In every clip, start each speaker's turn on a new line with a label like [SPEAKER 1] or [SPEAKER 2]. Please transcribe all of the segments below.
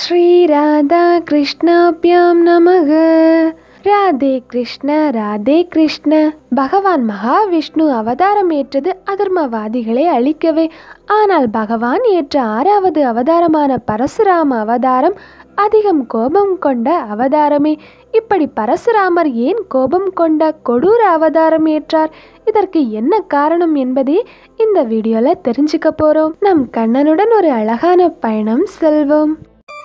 [SPEAKER 1] ஸ்ரீராதாகிருஷ்ணாபியாம் நமக ராதே கிருஷ்ண ராதே கிருஷ்ண பகவான் மகாவிஷ்ணு அவதாரம் ஏற்றது அதர்மவாதிகளை அழிக்கவே ஆனால் பகவான் ஏற்ற ஆறாவது அவதாரமான பரசுராம அவதாரம் அதிகம் கோபம் கொண்ட அவதாரமே இப்படி பரசுராமர் ஏன் கோபம் கொண்ட கொடூர அவதாரம் ஏற்றார் இதற்கு என்ன காரணம் என்பதே இந்த வீடியோல தெரிஞ்சுக்க போறோம் நம் கண்ணனுடன் ஒரு அழகான பயணம் செல்வோம்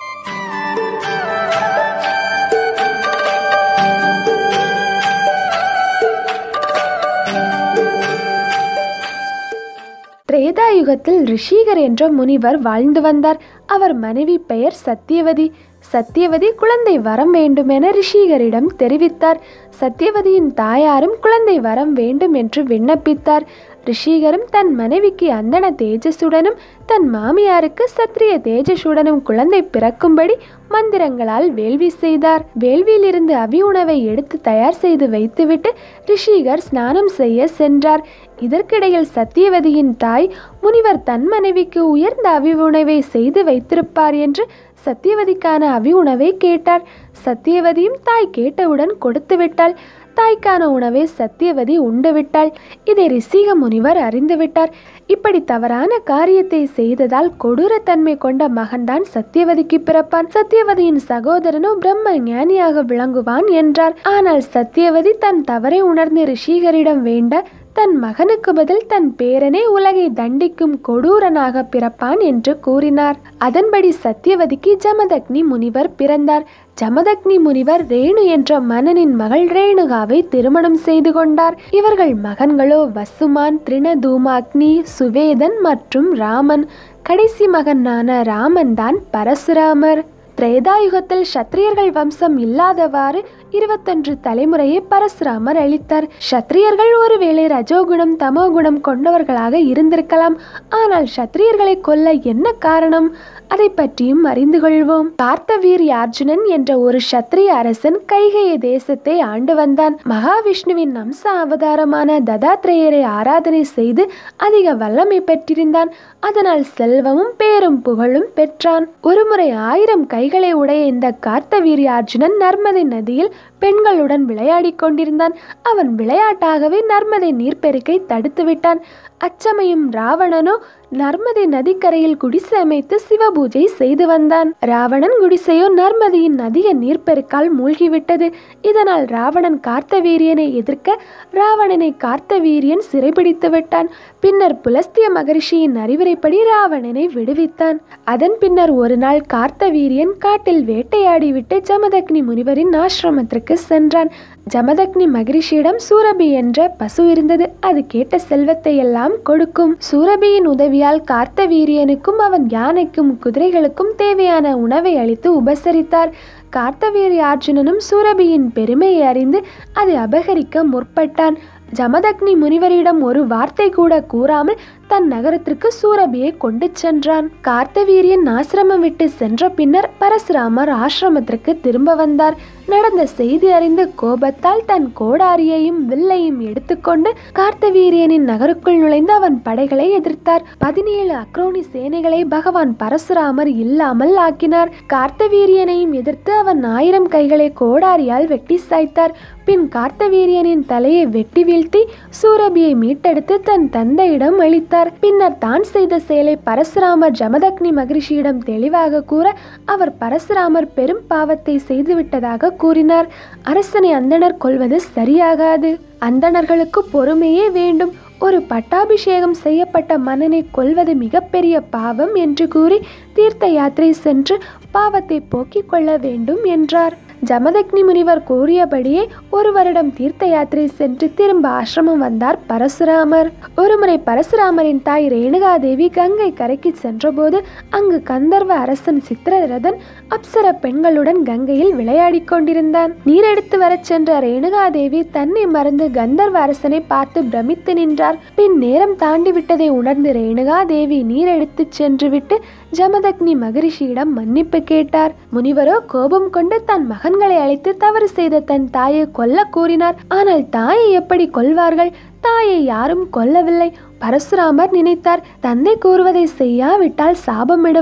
[SPEAKER 1] திரேதாயுகத்தில் ரிஷிகர் என்ற முனிவர் வாழ்ந்து வந்தார் அவர் மனைவி பெயர் சத்தியவதி சத்தியவதி குழந்தை வரம் வேண்டுமென ரிஷிகரிடம் தெரிவித்தார் சத்தியவதியின் தாயாரும் குழந்தை வரம் வேண்டும் என்று விண்ணப்பித்தார் ரிஷிகரும் தன் மனைவிக்கு அந்தன தேஜஸுடனும் தன் மாமியாருக்கு சத்திரிய தேஜஸுடனும் குழந்தை பிறக்கும்படி மந்திரங்களால் வேள்வி செய்தார் வேள்வியிலிருந்து அவி உணவை எடுத்து தயார் செய்து வைத்துவிட்டு ரிஷிகர் ஸ்நானம் செய்ய சென்றார் இதற்கிடையில் சத்தியவதியின் தாய் முனிவர் தன் மனைவிக்கு உயர்ந்த அவி உணவை செய்து வைத்திருப்பார் என்று சத்தியவதிக்கான அவி உணவை கேட்டார் சத்தியவதியும் தாய் கேட்டவுடன் கொடுத்து விட்டாள் தாய்க்கான உணவை சத்தியவதி உண்டு விட்டாள் இதை ரிஷிக முனிவர் அறிந்துவிட்டார் இப்படி தவறான காரியத்தை செய்ததால் கொடூரத்தன்மை கொண்ட மகன்தான் சத்தியவதிக்கு பிறப்பான் சத்தியவதியின் சகோதரனோ பிரம்ம ஞானியாக விளங்குவான் என்றார் ஆனால் சத்தியவதி தன் தவறை உணர்ந்து ரிஷிகரிடம் வேண்ட தன் மகனுக்கு பதில் தன் பேரனே உலகை தண்டிக்கும் கொடூரனாக பிறப்பான் என்று கூறினார் அதன்படி சத்தியவதிக்கு ஜமதக்னி முனிவர் பிறந்தார் ஜமதக்னி முனிவர் ரேணு என்ற மன்னனின் மகள் ரேணுகாவை திருமணம் செய்து கொண்டார் இவர்கள் மகன்களோ வசுமான் திருணதூமாக்னி சுவேதன் மற்றும் ராமன் கடைசி மகனான ராமன் தான் பரசுராமர் திரேதாயுகத்தில் சத்திரியர்கள் வம்சம் இல்லாதவாறு இருபத்தொன்று தலைமுறையை பரசுராமர் அளித்தார் சத்திரியர்கள் ஒருவேளை ரஜோகுணம் தமோகுணம் கொண்டவர்களாக இருந்திருக்கலாம் ஆனால் சத்திரியர்களை கொல்ல என்ன காரணம் அதை பற்றியும் அறிந்து கொள்வோம் கார்த்தவீர் அர்ஜுனன் என்ற ஒரு சத்திரிய அரசன் கைகைய தேசத்தை ஆண்டு வந்தான் மகாவிஷ்ணுவின் அம்ச அவதாரமான ததாத்ரேயரை ஆராதனை செய்து அதிக வல்லமை பெற்றிருந்தான் அதனால் செல்வமும் பேரும் புகழும் பெற்றான் ஒருமுறை ஆயிரம் கைகளை உடைய இந்த கார்த்தவீரியார்ஜுனன் நர்மதை நதியில் பெண்களுடன் விளையாடிக் கொண்டிருந்தான் அவன் விளையாட்டாகவே நர்மதை நீர்ப்பெருக்கை தடுத்து விட்டான் அச்சமயம் ராவணனோ நர்மதை நதிக்கரையில் குடிசை அமைத்து சிவபூஜை செய்து வந்தான் ராவணன் குடிசையோ நர்மதியின் அதிக நீர்ப்பெருக்கால் மூழ்கிவிட்டது இதனால் ராவணன் கார்த்தவீரியனை எதிர்க்க ராவணனை கார்த்தவீரியன் சிறைபிடித்து விட்டான் பின்னர் புலஸ்திய மகரிஷியின் அறிவுரைப்படி ராவணனை விடுவித்தான் அதன் பின்னர் ஒரு நாள் கார்த்தவீரியன் காட்டில் வேட்டையாடிவிட்டு ஜமதக்னி முனிவரின் ஆசிரமத்திற்கு சென்றான் ஜமதக்னி மகரிஷியிடம் சூரபி என்ற பசு இருந்தது அது கேட்ட செல்வத்தை எல்லாம் கொடுக்கும் சூரபியின் உதவியால் கார்த்தவீரியனுக்கும் அவன் யானைக்கும் குதிரைகளுக்கும் தேவையான உணவை அளித்து உபசரித்தார் கார்த்தவீரிய அர்ஜுனனும் சூரபியின் பெருமையை அறிந்து அதை அபகரிக்க முற்பட்டான் ஜமதக்னி முனிவரிடம் ஒரு வார்த்தை கூட கூறாமல் தன் நகரத்திற்கு சூரபியை கொண்டு சென்றான் கார்த்தவீரியன் ஆசிரமம் விட்டு சென்ற பின்னர் பரசுராமர் ஆசிரமத்திற்கு திரும்ப வந்தார் நடந்த செய்தி அறிந்து கோபத்தால் தன் கோடாரியையும் வில்லையும் எடுத்துக்கொண்டு கார்த்தவீரியனின் நகருக்குள் நுழைந்து அவன் படைகளை எதிர்த்தார் பதினேழு அக்ரோனி சேனைகளை பகவான் பரசுராமர் இல்லாமல் ஆக்கினார் கார்த்தவீரியனையும் எதிர்த்து அவன் ஆயிரம் கைகளை கோடாரியால் வெட்டி சாய்த்தார் பின் கார்த்தவீரியனின் தலையை வெட்டி வீழ்த்தி சூரபியை மீட்டெடுத்து தன் தந்தையிடம் அளித்தார் பின்னர் தான் செய்த செயலை பரசுராமர் ஜமதக்னி மகிழ்ச்சியிடம் தெளிவாக கூற அவர் பரசுராமர் பெரும் பாவத்தை செய்துவிட்டதாக கூறினார் அரசனை அந்தணர் கொள்வது சரியாகாது அந்தணர்களுக்கு பொறுமையே வேண்டும் ஒரு பட்டாபிஷேகம் செய்யப்பட்ட மன்னனை கொல்வது மிகப்பெரிய பாவம் என்று கூறி தீர்த்த யாத்திரை சென்று பாவத்தை போக்கிக் கொள்ள வேண்டும் என்றார் ஜமதக்னி முனிவர் கூறியபடியே ஒரு வருடம் தீர்த்த யாத்திரை சென்று திரும்ப ஆசிரமம் வந்தார் பரசுராமர் ஒருமுறை பரசுராமரின் தாய் ரேணுகாதேவி கங்கை கரைக்கு சென்றபோது அங்கு கந்தர்வ அரசன் சித்திரரதன் அப்சர பெண்களுடன் கங்கையில் விளையாடிக் கொண்டிருந்தான் நீரெடுத்து வரச் சென்ற ரேணுகாதேவி தன்னை மறந்து கந்தர்வ அரசனை பார்த்து பிரமித்து நின்றார் பின் நேரம் தாண்டி விட்டதை உணர்ந்து ரேணுகாதேவி நீர் எடுத்துச் சென்று விட்டு ஜமதக்னி மகரிஷியிடம் மன்னிப்பு கேட்டார் முனிவரோ கோபம் கொண்டு தன் மகன்களை அழைத்து தவறு செய்த தன் தாயை கொல்ல கூறினார் ஆனால் தாயை எப்படி கொல்வார்கள் தாயை யாரும் கொல்லவில்லை பரசுராமர் நினைத்தார் தந்தை கூறுவதை செய்யாவிட்டால் சாபமிடுவார்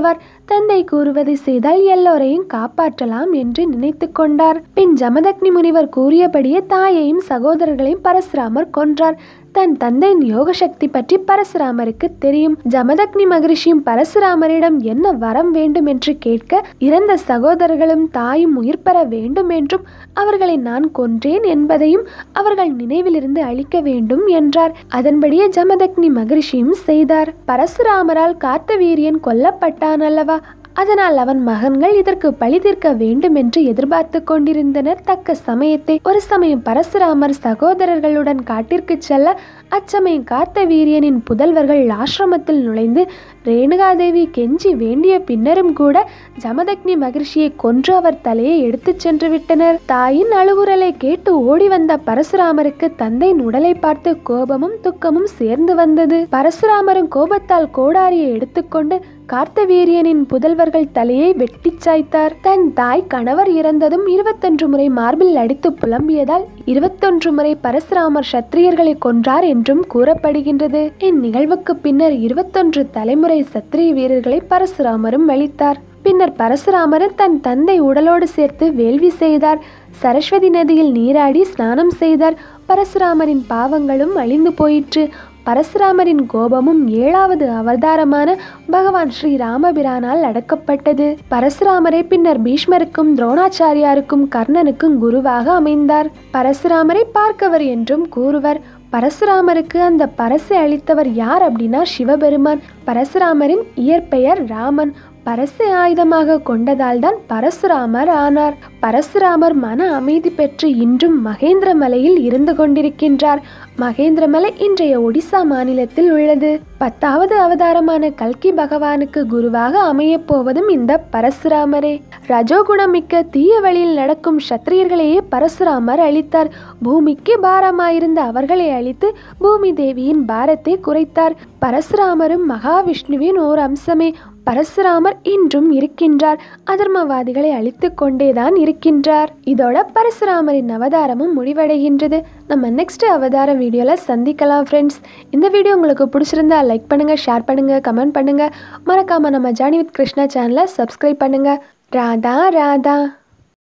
[SPEAKER 1] தந்தை கூறுவதை செய்தால் எல்லோரையும் காப்பாற்றலாம் என்று நினைத்து கொண்டார் பின் ஜமதக்னி முனிவர் கூறியபடியே தாயையும் சகோதரர்களையும் பரசுராமர் கொன்றார் தன் தந்தையின் யோக சக்தி பற்றி பரசுராமருக்கு தெரியும் ஜமதக்னி மகரிஷியும் பரசுராமரிடம் என்ன வரம் வேண்டும் என்று கேட்க இறந்த சகோதரர்களும் தாயும் உயிர் பெற வேண்டும் என்றும் அவர்களை நான் கொன்றேன் என்பதையும் அவர்கள் நினைவிலிருந்து அழிக்க வேண்டும் என்றார் அதன்படியே ஜமதக்னி மகரிஷியும் செய்தார் பரசுராமரால் கார்த்தவீரியன் கொல்லப்பட்டான் அல்லவா அதனால் அவன் மகன்கள் இதற்கு பழி தீர்க்க வேண்டும் என்று எதிர்பார்த்து கொண்டிருந்தனர் தக்க சமயத்தை ஒரு சமயம் பரசுராமர் சகோதரர்களுடன் காட்டிற்கு செல்ல அச்சமயம் கார்த்தவீரியனின் புதல்வர்கள் ஆசிரமத்தில் நுழைந்து ரேணுகாதேவி கெஞ்சி வேண்டிய பின்னரும் கூட ஜமதக்னி மகிழ்ச்சியை கொன்று அவர் தலையை எடுத்துச் சென்று விட்டனர் தாயின் அழுகுரலை கேட்டு ஓடி வந்த பரசுராமருக்கு தந்தையின் உடலை பார்த்து கோபமும் துக்கமும் சேர்ந்து வந்தது பரசுராமரும் கோபத்தால் கோடாரியை எடுத்துக்கொண்டு கார்த்தவீரியனின் புதல்வர்கள் தலையை வெட்டிச் சாய்த்தார் தன் தாய் கணவர் இறந்ததும் இருபத்தொன்று முறை மார்பில் அடித்து புலம்பியதால் இருபத்தொன்று முறை பரசுராமர் சத்திரியர்களை கொன்றார் என்றும் கூறப்படுகின்றது இந்நிகழ்வுக்கு பின்னர் இருபத்தொன்று தலைமுறை சத்திரிய வீரர்களை பரசுராமரும் அளித்தார் பின்னர் பரசுராமரும் தன் தந்தை உடலோடு சேர்த்து வேள்வி செய்தார் சரஸ்வதி நதியில் நீராடி ஸ்நானம் செய்தார் பரசுராமரின் பாவங்களும் அழிந்து போயிற்று பரசுராமரின் கோபமும் ஏழாவது அவதாரமான பகவான் ஸ்ரீ ராமபிரானால் அடக்கப்பட்டது பரசுராமரை பின்னர் பீஷ்மருக்கும் துரோணாச்சாரியாருக்கும் கர்ணனுக்கும் குருவாக அமைந்தார் பரசுராமரை பார்க்கவர் என்றும் கூறுவர் பரசுராமருக்கு அந்த பரசை அளித்தவர் யார் அப்படின்னா சிவபெருமான் பரசுராமரின் இயற்பெயர் ராமன் பரசை ஆயுதமாக கொண்டதால் தான் பரசுராமர் ஆனார் பரசுராமர் மன அமைதி பெற்று இன்றும் மகேந்திர மலையில் இருந்து கொண்டிருக்கின்றார் மகேந்திர மலை இன்றைய ஒடிசா மாநிலத்தில் உள்ளது பத்தாவது அவதாரமான கல்கி பகவானுக்கு குருவாக அமையப் போவதும் இந்த பரசுராமரே ரஜோகுணமிக்க தீய வழியில் நடக்கும் சத்திரியர்களையே பரசுராமர் அளித்தார் பூமிக்கு பாரமாயிருந்த அவர்களை அழித்து பூமி தேவியின் பாரத்தை குறைத்தார் பரசுராமரும் மகாவிஷ்ணுவின் ஓர் அம்சமே பரசுராமர் இன்றும் இருக்கின்றார் அதர்மவாதிகளை அழித்து கொண்டேதான் இருக்கின்றார் இதோட பரசுராமரின் அவதாரமும் முடிவடைகின்றது நம்ம நெக்ஸ்ட் அவதார வீடியோவில் சந்திக்கலாம் ஃப்ரெண்ட்ஸ் இந்த வீடியோ உங்களுக்கு பிடிச்சிருந்தா லைக் பண்ணுங்கள் ஷேர் பண்ணுங்கள் கமெண்ட் பண்ணுங்கள் மறக்காமல் நம்ம ஜானி வித் கிருஷ்ணா சேனலை சப்ஸ்கிரைப் பண்ணுங்கள் ராதா ராதா